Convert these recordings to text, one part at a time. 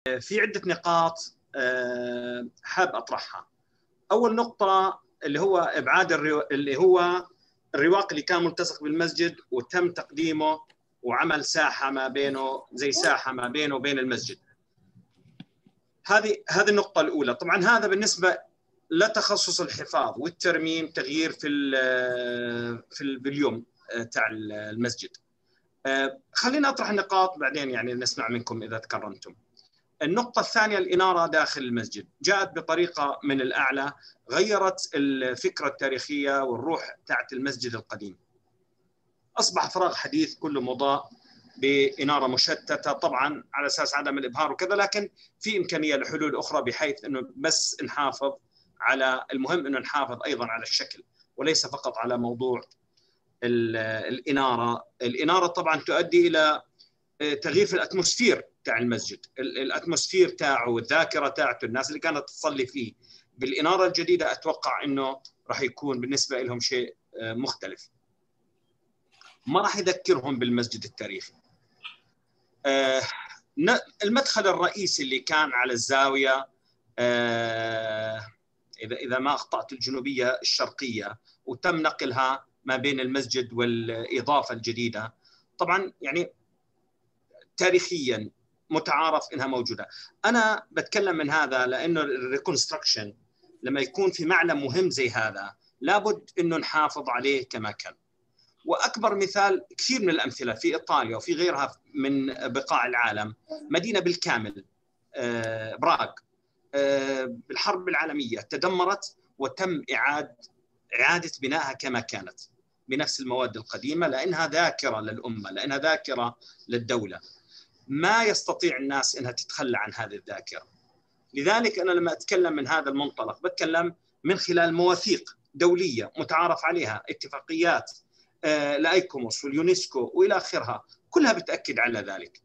في عده نقاط حاب اطرحها اول نقطه اللي هو ابعاد الرو... اللي هو الرواق اللي كان ملتصق بالمسجد وتم تقديمه وعمل ساحه ما بينه زي ساحه ما بينه وبين المسجد هذه هذه النقطه الاولى طبعا هذا بالنسبه لتخصص الحفاظ والترميم تغيير في ال في الفوليوم تاع المسجد خلينا اطرح النقاط بعدين يعني نسمع منكم اذا تكرمتم النقطة الثانية الإنارة داخل المسجد جاءت بطريقة من الأعلى غيرت الفكرة التاريخية والروح تاعت المسجد القديم أصبح فراغ حديث كله مضاء بإنارة مشتتة طبعا على أساس عدم الإبهار وكذا لكن في إمكانية لحلول أخرى بحيث أنه بس نحافظ على المهم أنه نحافظ أيضا على الشكل وليس فقط على موضوع الإنارة الإنارة طبعا تؤدي إلى تغيير في الأتموسفير تاع المسجد الاتموسفير تاعه والذاكره تاعته الناس اللي كانت تصلي فيه بالاناره الجديده اتوقع انه راح يكون بالنسبه لهم شيء مختلف ما راح يذكرهم بالمسجد التاريخي المدخل الرئيسي اللي كان على الزاويه اذا اذا ما اخطات الجنوبيه الشرقيه وتم نقلها ما بين المسجد والاضافه الجديده طبعا يعني تاريخيا متعارف انها موجوده انا بتكلم من هذا لانه الريكونستراكشن لما يكون في معلم مهم زي هذا لابد انه نحافظ عليه كما كان واكبر مثال كثير من الامثله في ايطاليا وفي غيرها من بقاع العالم مدينه بالكامل براغ بالحرب العالميه تدمرت وتم اعاده اعاده بنائها كما كانت بنفس المواد القديمه لانها ذاكره للامه لانها ذاكره للدوله ما يستطيع الناس انها تتخلى عن هذه الذاكره. لذلك انا لما اتكلم من هذا المنطلق بتكلم من خلال مواثيق دوليه متعارف عليها، اتفاقيات آه لايكوموس واليونسكو والى اخرها، كلها بتاكد على ذلك.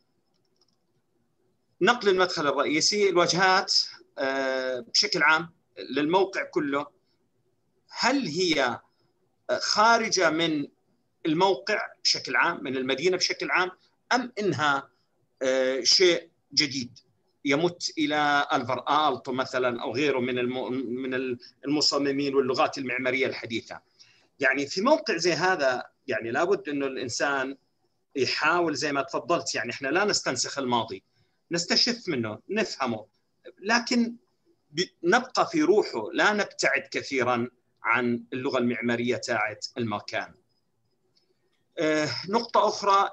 نقل المدخل الرئيسي، الواجهات آه بشكل عام للموقع كله هل هي خارجه من الموقع بشكل عام، من المدينه بشكل عام، ام انها شيء جديد يمت الى الفر التو مثلا او غيره من من المصممين واللغات المعماريه الحديثه. يعني في موقع زي هذا يعني لابد انه الانسان يحاول زي ما تفضلت يعني احنا لا نستنسخ الماضي نستشف منه نفهمه لكن نبقى في روحه لا نبتعد كثيرا عن اللغه المعماريه تاعت المكان. نقطه اخرى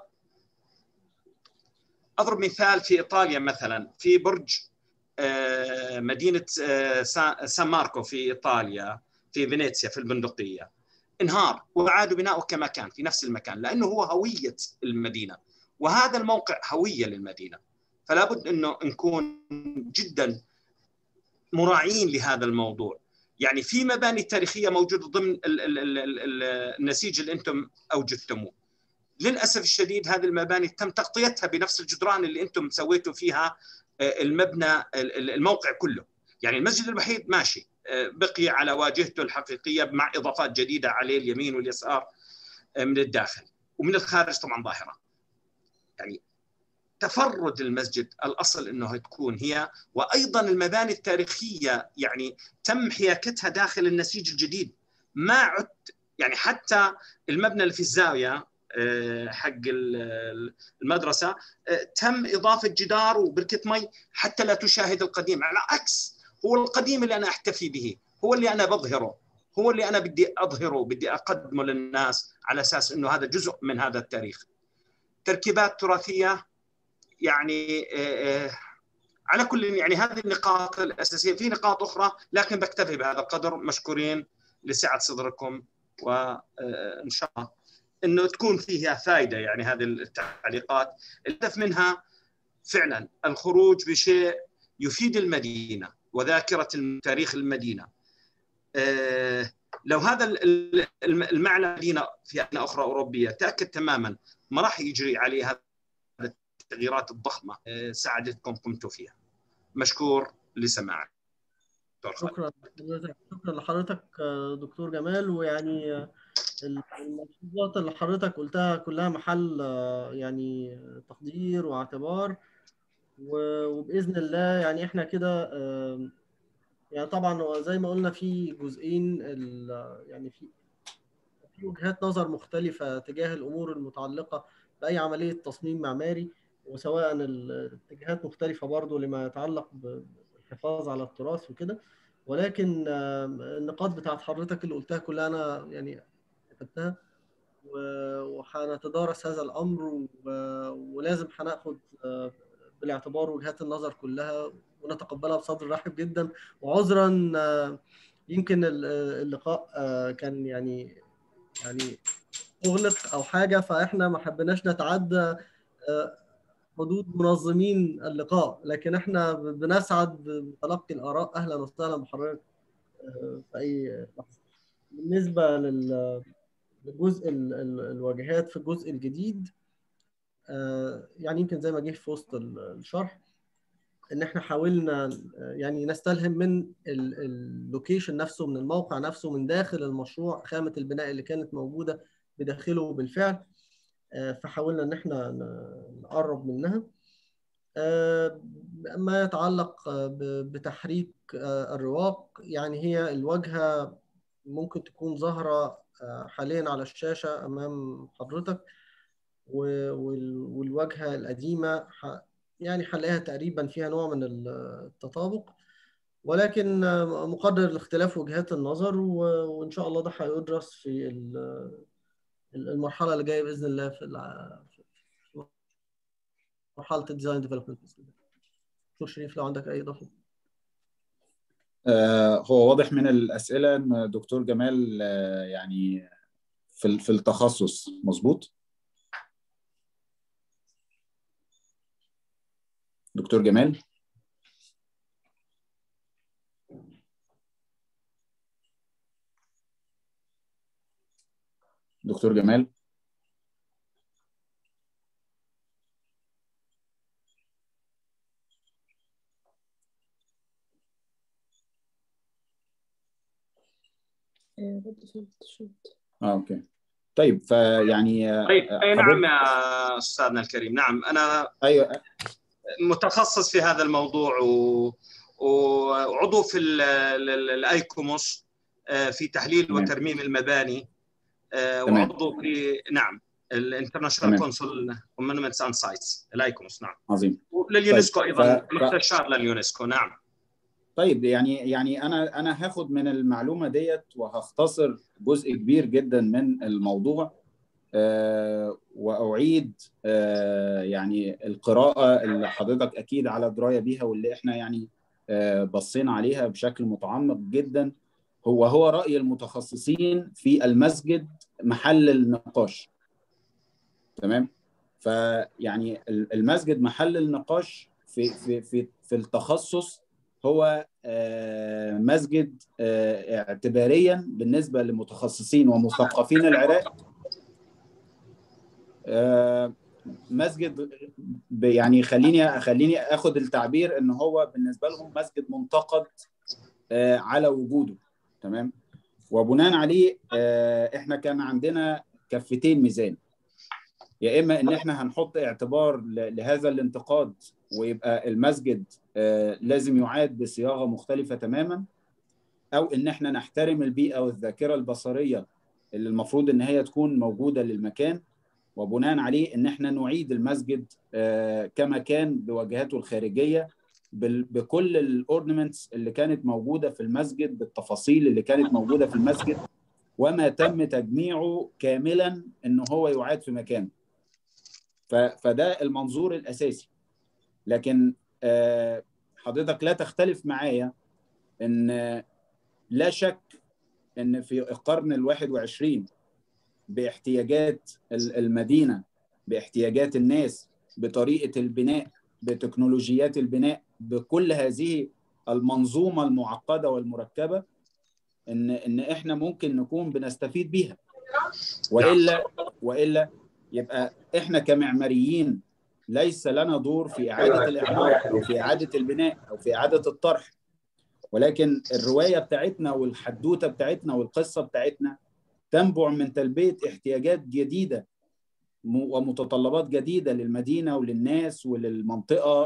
اضرب مثال في ايطاليا مثلا في برج مدينه سان ماركو في ايطاليا في فينيسيا في البندقيه انهار وعادوا بناؤه كما كان في نفس المكان لانه هو هويه المدينه وهذا الموقع هويه للمدينه فلا بد انه نكون جدا مراعين لهذا الموضوع يعني في مباني تاريخيه موجوده ضمن النسيج اللي انتم اوجدتموه للاسف الشديد هذه المباني تم تغطيتها بنفس الجدران اللي انتم سويتوا فيها المبنى الموقع كله يعني المسجد الوحيد ماشي بقي على واجهته الحقيقيه مع اضافات جديده عليه اليمين واليسار من الداخل ومن الخارج طبعا ظاهره يعني تفرد المسجد الاصل انه تكون هي وايضا المباني التاريخيه يعني تم حياكتها داخل النسيج الجديد ما عد يعني حتى المبنى اللي في الزاويه حق المدرسه تم اضافه جدار وبركه مي حتى لا تشاهد القديم على عكس هو القديم اللي انا احتفي به هو اللي انا بظهره هو اللي انا بدي اظهره بدي اقدمه للناس على اساس انه هذا جزء من هذا التاريخ تركيبات تراثيه يعني على كل يعني هذه النقاط الاساسيه في نقاط اخرى لكن بكتفي بهذا القدر مشكورين لسعه صدركم وان شاء الله انه تكون فيها فائده يعني هذه التعليقات الهدف منها فعلا الخروج بشيء يفيد المدينه وذاكره تاريخ المدينه لو هذا المعنى مدينه في مدينه اخرى اوروبيه تاكد تماما ما راح يجري عليه هذه التغييرات الضخمه ساعدتكم قمتوا فيها مشكور لسماعك شكرا شكرا لحضرتك دكتور جمال ويعني الملحوظات اللي حضرتك قلتها كلها محل يعني تقدير واعتبار وباذن الله يعني احنا كده يعني طبعا زي ما قلنا في جزئين يعني في في وجهات نظر مختلفه تجاه الامور المتعلقه باي عمليه تصميم معماري وسواء الاتجاهات مختلفه برضو لما يتعلق بالحفاظ على التراث وكده ولكن النقاط بتاعت حضرتك اللي قلتها كلها انا يعني كتبتها وهنتدارس هذا الامر ولازم هناخد بالاعتبار وجهات النظر كلها ونتقبلها بصدر رحب جدا وعذرا يمكن اللقاء كان يعني يعني اغلق او حاجه فاحنا ما حبيناش نتعدى حدود منظمين اللقاء لكن احنا بنسعد بتلقي الاراء اهلا وسهلا بحضرتك في اي لحظه بالنسبه للجزء الواجهات في الجزء الجديد يعني يمكن زي ما جه في وسط الشرح ان احنا حاولنا يعني نستلهم من اللوكيشن نفسه من الموقع نفسه من داخل المشروع خامه البناء اللي كانت موجوده بداخله بالفعل فحاولنا ان احنا نقرب منها ما يتعلق بتحريك الرواق يعني هي الواجهه ممكن تكون ظاهره حاليا على الشاشه امام حضرتك والواجهه القديمه يعني هنلاقيها تقريبا فيها نوع من التطابق ولكن مقدر لاختلاف وجهات النظر وان شاء الله ده هيدرس في المرحله اللي جايه باذن الله في مرحله الديزاين ديفلوبمنت دكتور شريف لو عندك اي اضافه آه هو واضح من الاسئله ان دكتور جمال آه يعني في في التخصص مظبوط دكتور جمال دكتور جمال اه اوكي طيب فيعني طيب اي نعم يا استاذنا الكريم نعم انا ايوه متخصص في هذا الموضوع و... وعضو في الايكوموس في تحليل تمام. وترميم المباني وعضو في نعم الانترناشونال كونسول مونومنتس اند سايتس الايكوموس نعم عظيم ولليونسكو طيب. ايضا ف... مستشار لليونسكو نعم طيب يعني يعني انا انا هاخد من المعلومه ديت وهختصر جزء كبير جدا من الموضوع أه واعيد أه يعني القراءه اللي حضرتك اكيد على درايه بيها واللي احنا يعني أه بصينا عليها بشكل متعمق جدا هو هو راي المتخصصين في المسجد محل النقاش تمام فيعني المسجد محل النقاش في في في في التخصص هو مسجد اعتباريا بالنسبه لمتخصصين ومثقفين العراق مسجد يعني خليني خليني اخد التعبير ان هو بالنسبه لهم مسجد منتقد على وجوده تمام وبناء عليه احنا كان عندنا كفتين ميزان يا اما ان احنا هنحط اعتبار لهذا الانتقاد ويبقى المسجد لازم يعاد بصياغه مختلفه تماما او ان احنا نحترم البيئه والذاكره البصريه اللي المفروض ان هي تكون موجوده للمكان وبناء عليه ان احنا نعيد المسجد كما كان بواجهاته الخارجيه بكل الاورنمنتس اللي كانت موجوده في المسجد بالتفاصيل اللي كانت موجوده في المسجد وما تم تجميعه كاملا ان هو يعاد في مكانه فده المنظور الاساسي لكن حضرتك لا تختلف معايا ان لا شك ان في القرن الواحد وعشرين باحتياجات المدينه باحتياجات الناس بطريقه البناء بتكنولوجيات البناء بكل هذه المنظومه المعقده والمركبه ان ان احنا ممكن نكون بنستفيد بيها والا والا يبقى احنا كمعماريين ليس لنا دور في اعاده الاعمار او في اعاده البناء او في اعاده الطرح ولكن الروايه بتاعتنا والحدوته بتاعتنا والقصه بتاعتنا تنبع من تلبيه احتياجات جديده ومتطلبات جديده للمدينه وللناس وللمنطقه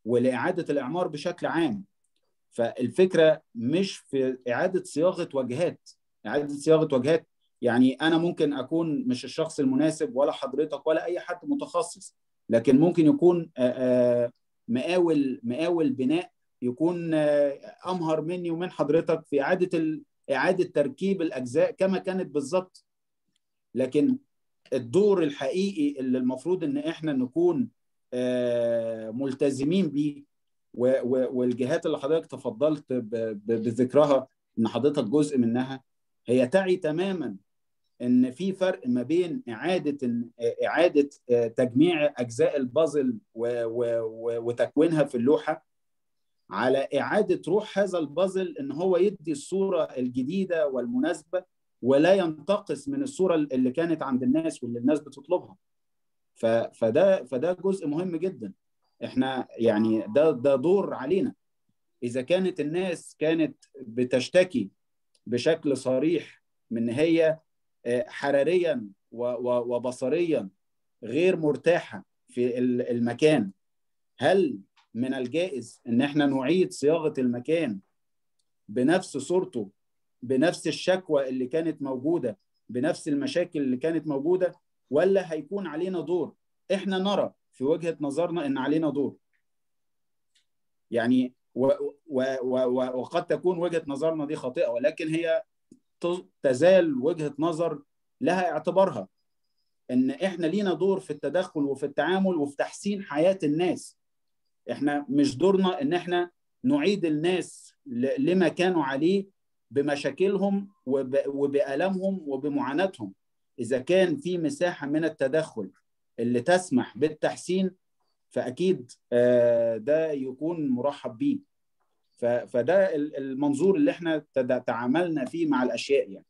ولاعاده الاعمار بشكل عام فالفكره مش في اعاده صياغه واجهات اعاده صياغه واجهات يعني انا ممكن اكون مش الشخص المناسب ولا حضرتك ولا اي حد متخصص لكن ممكن يكون مقاول مقاول بناء يكون امهر مني ومن حضرتك في اعاده اعاده تركيب الاجزاء كما كانت بالظبط لكن الدور الحقيقي اللي المفروض ان احنا نكون ملتزمين بيه والجهات اللي حضرتك تفضلت بذكرها ان حضرتك جزء منها هي تعي تماما ان في فرق ما بين اعاده اعاده تجميع اجزاء البازل وتكوينها في اللوحه على اعاده روح هذا البازل ان هو يدي الصوره الجديده والمناسبه ولا ينتقص من الصوره اللي كانت عند الناس واللي الناس بتطلبها فده فده جزء مهم جدا احنا يعني ده ده دور علينا اذا كانت الناس كانت بتشتكي بشكل صريح من هي حراريا وبصريا غير مرتاحه في المكان هل من الجائز ان احنا نعيد صياغه المكان بنفس صورته بنفس الشكوى اللي كانت موجوده بنفس المشاكل اللي كانت موجوده ولا هيكون علينا دور احنا نرى في وجهه نظرنا ان علينا دور يعني و و و وقد تكون وجهه نظرنا دي خاطئه ولكن هي تزال وجهه نظر لها اعتبارها ان احنا لينا دور في التدخل وفي التعامل وفي تحسين حياه الناس احنا مش دورنا ان احنا نعيد الناس لما كانوا عليه بمشاكلهم وبألمهم وبمعاناتهم اذا كان في مساحه من التدخل اللي تسمح بالتحسين فاكيد ده يكون مرحب بيه فده المنظور اللي احنا تعاملنا فيه مع الاشياء يعني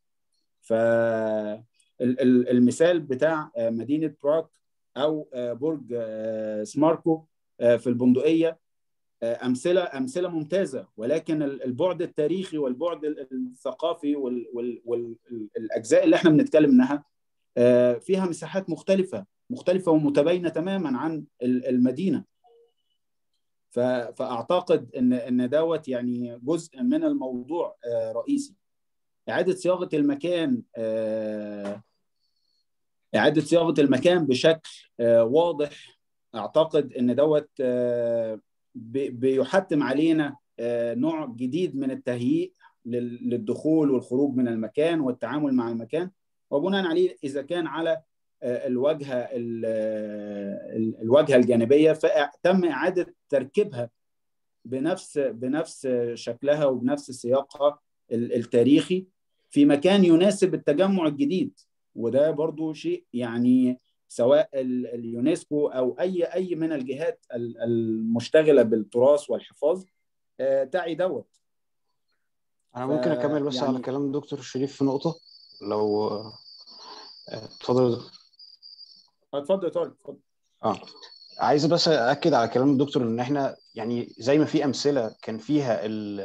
فالمثال بتاع مدينه براغ او برج سماركو في البندقيه امثله امثله ممتازه ولكن البعد التاريخي والبعد الثقافي والاجزاء اللي احنا بنتكلم منها فيها مساحات مختلفه مختلفه ومتباينه تماما عن المدينه فاعتقد ان ان دوت يعني جزء من الموضوع رئيسي اعاده صياغه المكان اعاده صياغه المكان بشكل واضح اعتقد ان دوت بيحتم علينا نوع جديد من التهيئ للدخول والخروج من المكان والتعامل مع المكان وبناء عليه اذا كان على الواجهه الواجهه الجانبيه فتم اعاده تركيبها بنفس بنفس شكلها وبنفس سياقها التاريخي في مكان يناسب التجمع الجديد وده برضو شيء يعني سواء اليونسكو او اي اي من الجهات المشتغله بالتراث والحفاظ تعي دوت انا ممكن اكمل بس يعني... على كلام الدكتور شريف في نقطه لو اتفضل يا دكتور اتفضل يا طارق اتفضل اه عايز بس اكد على كلام الدكتور ان احنا يعني زي ما في امثله كان فيها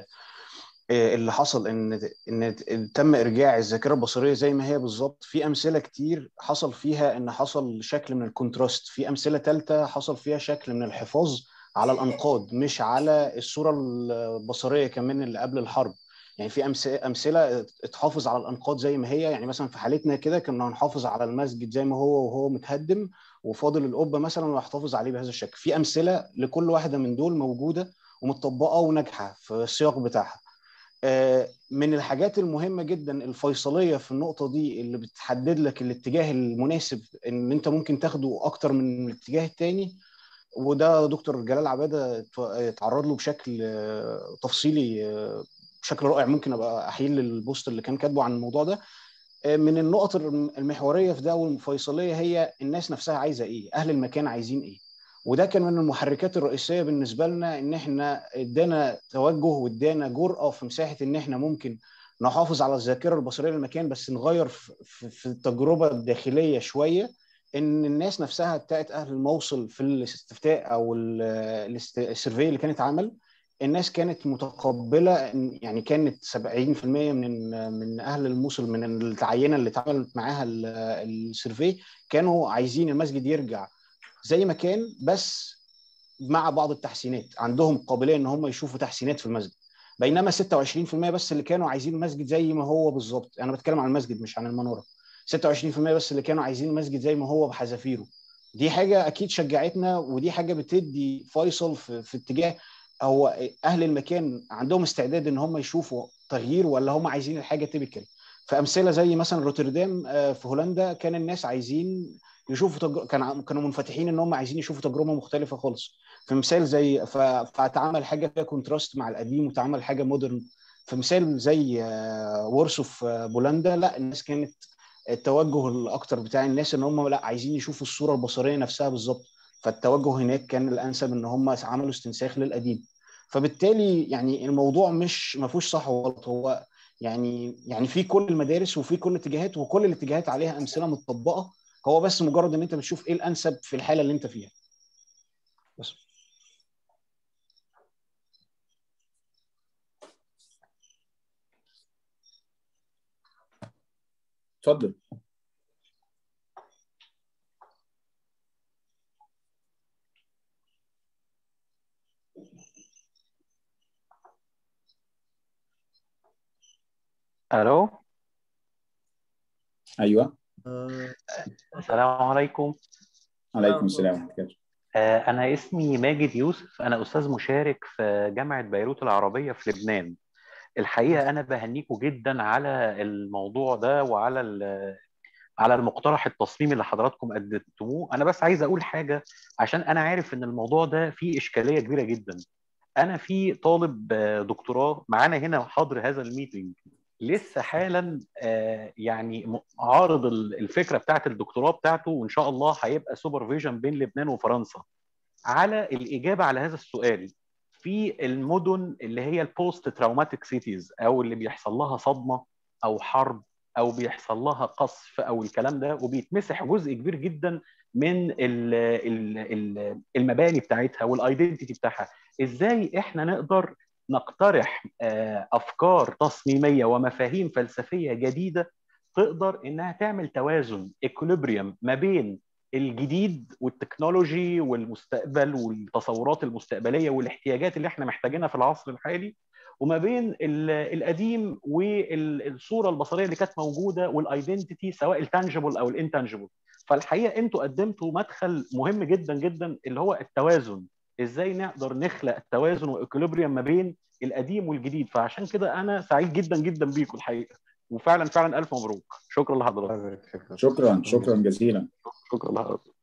اللي حصل ان ان تم ارجاع الذاكره البصريه زي ما هي بالظبط في امثله كتير حصل فيها ان حصل شكل من الكونتراست في امثله ثالثه حصل فيها شكل من الحفاظ على الانقاض مش على الصوره البصريه كمان اللي قبل الحرب يعني في امثله اتحافظ على الانقاض زي ما هي يعني مثلا في حالتنا كده كنا هنحافظ على المسجد زي ما هو وهو متهدم وفاضل القبه مثلا ونحتفظ عليه بهذا الشكل في امثله لكل واحده من دول موجوده ومتطبقه وناجحه في السياق بتاعها من الحاجات المهمه جدا الفيصليه في النقطه دي اللي بتحدد لك الاتجاه المناسب ان انت ممكن تاخده اكتر من الاتجاه الثاني وده دكتور جلال عباده اتعرض له بشكل تفصيلي بشكل رائع ممكن ابقى احيل البوست اللي كان كاتبه عن الموضوع ده من النقط المحوريه في ده والفيصليه هي الناس نفسها عايزه ايه اهل المكان عايزين ايه وده كان من المحركات الرئيسيه بالنسبه لنا ان احنا ادانا توجه وادانا جرأه في مساحه ان احنا ممكن نحافظ على الذاكره البصريه للمكان بس نغير في التجربه الداخليه شويه ان الناس نفسها بتاعت اهل الموصل في الاستفتاء او السيرفي اللي كانت عمل الناس كانت متقبله يعني كانت 70% من من اهل الموصل من العينه اللي اتعملت معاها السيرفي كانوا عايزين المسجد يرجع زي ما كان بس مع بعض التحسينات عندهم قابليه ان هم يشوفوا تحسينات في المسجد بينما 26% بس اللي كانوا عايزين المسجد زي ما هو بالظبط انا بتكلم عن المسجد مش عن المناره 26% بس اللي كانوا عايزين المسجد زي ما هو بحذافيره دي حاجه اكيد شجعتنا ودي حاجه بتدي فيصل في, في اتجاه هو اهل المكان عندهم استعداد ان هم يشوفوا تغيير ولا هم عايزين الحاجه تيبيكال فامثله زي مثلا روتردام في هولندا كان الناس عايزين يشوفوا تجر... كان كانوا منفتحين ان هم عايزين يشوفوا تجربه مختلفه خالص في مثال زي ف... فاتعمل حاجه فيها كونتراست مع القديم وتعمل حاجه مودرن في مثال زي وورسو في بولندا لا الناس كانت التوجه الاكتر بتاع الناس ان هم لا عايزين يشوفوا الصوره البصريه نفسها بالظبط فالتوجه هناك كان الانسب ان هم عملوا استنساخ للقديم فبالتالي يعني الموضوع مش ما فيهوش صح وغلط هو يعني يعني في كل المدارس وفي كل الاتجاهات وكل الاتجاهات عليها امثله متطبقه هو بس مجرد ان انت بتشوف ايه الانسب في الحاله اللي انت فيها بس اتفضل الو ايوه آه، السلام عليكم عليكم السلام ورحمه الله آه، انا اسمي ماجد يوسف انا استاذ مشارك في جامعه بيروت العربيه في لبنان الحقيقه انا بهنيكم جدا على الموضوع ده وعلى ال- على المقترح التصميمي اللي حضراتكم قدمتموه انا بس عايز اقول حاجه عشان انا عارف ان الموضوع ده فيه اشكاليه كبيره جدا انا في طالب آه، دكتوراه معانا هنا حاضر هذا الميتنج لسه حالا آه، يعني م- عارض ال- الفكره بتاعت الدكتوراه بتاعته وان شاء الله هيبقى سوبرفيجن بين لبنان وفرنسا على الاجابه على هذا السؤال في المدن اللي هي البوست تراوماتيك سيتيز او اللي بيحصل لها صدمه او حرب او بيحصل لها قصف او الكلام ده وبيتمسح جزء كبير جدا من ال ال ال المباني بتاعتها والايدنتيتي بتاعها ازاي احنا نقدر نقترح آه، افكار تصميميه ومفاهيم فلسفيه جديده تقدر انها تعمل توازن اكوليبريم ما بين الجديد والتكنولوجي والمستقبل والتصورات المستقبليه والاحتياجات اللي احنا محتاجينها في العصر الحالي وما بين ال- القديم والصوره البصريه اللي كانت موجوده والايدنتيتي سواء التانجبل او الانتانجبل فالحقيقه انتوا قدمتوا مدخل مهم جدا جدا اللي هو التوازن ازاي نقدر نخلق التوازن والاكوليبريم ما بين القديم والجديد فعشان كده انا سعيد جدا جدا بيكم الحقيقه وفعلا فعلا الف مبروك شكرا لحضرتك شكرا شكرا جزيلا شكرا لحضرتك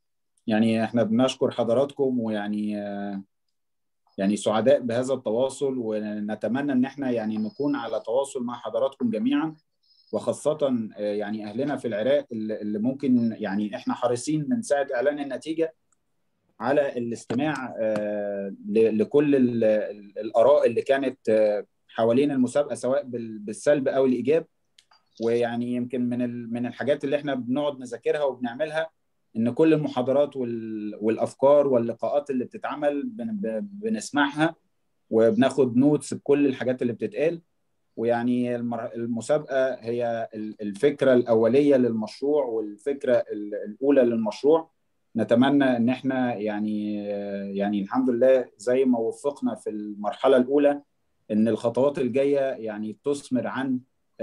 يعني احنا بنشكر حضراتكم ويعني آه، يعني سعداء بهذا التواصل ونتمنى ان احنا يعني نكون على تواصل مع حضراتكم جميعا وخاصة آه، يعني اهلنا في العراق اللي اللي ممكن يعني احنا حريصين من ساعة اعلان النتيجة على الاستماع آه، ل- لكل ال- ال- الاراء اللي كانت آه، حوالين المسابقة سواء بال- بالسلب او الايجاب ويعني يمكن من ال- من الحاجات اللي احنا بنقعد نذاكرها وبنعملها ان كل المحاضرات وال- والافكار واللقاءات اللي بتتعمل بن- ب- بنسمعها وبناخد نوتس بكل الحاجات اللي بتتقال ويعني المر- المسابقه هي ال- الفكره الاوليه للمشروع والفكره ال- الاولى للمشروع نتمنى ان احنا يعني يعني الحمد لله زي ما وفقنا في المرحله الاولى ان الخطوات الجايه يعني تثمر عن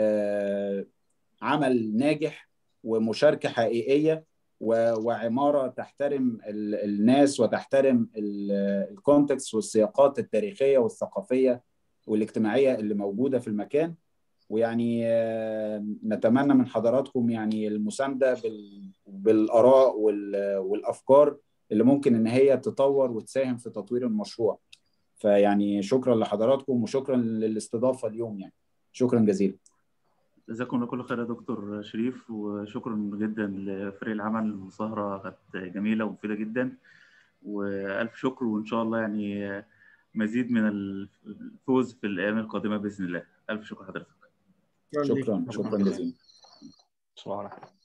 آه، عمل ناجح ومشاركه حقيقيه و- وعماره تحترم ال- الناس وتحترم الكونتكست والسياقات التاريخيه والثقافيه والاجتماعيه اللي موجوده في المكان ويعني آه، نتمنى من حضراتكم يعني المسانده بال- بالاراء وال- والافكار اللي ممكن ان هي تطور وتساهم في تطوير المشروع فيعني شكرا لحضراتكم وشكرا للاستضافه اليوم يعني شكرا جزيلا جزاكم الله كل خير يا دكتور شريف وشكرا جدا لفريق العمل المساهرة كانت جميلة ومفيدة جدا وألف شكر وإن شاء الله يعني مزيد من الفوز في الأيام القادمة بإذن الله ألف شكر حضرتك شكراً ليك. شكرا شكرا جزيلا صباح الخير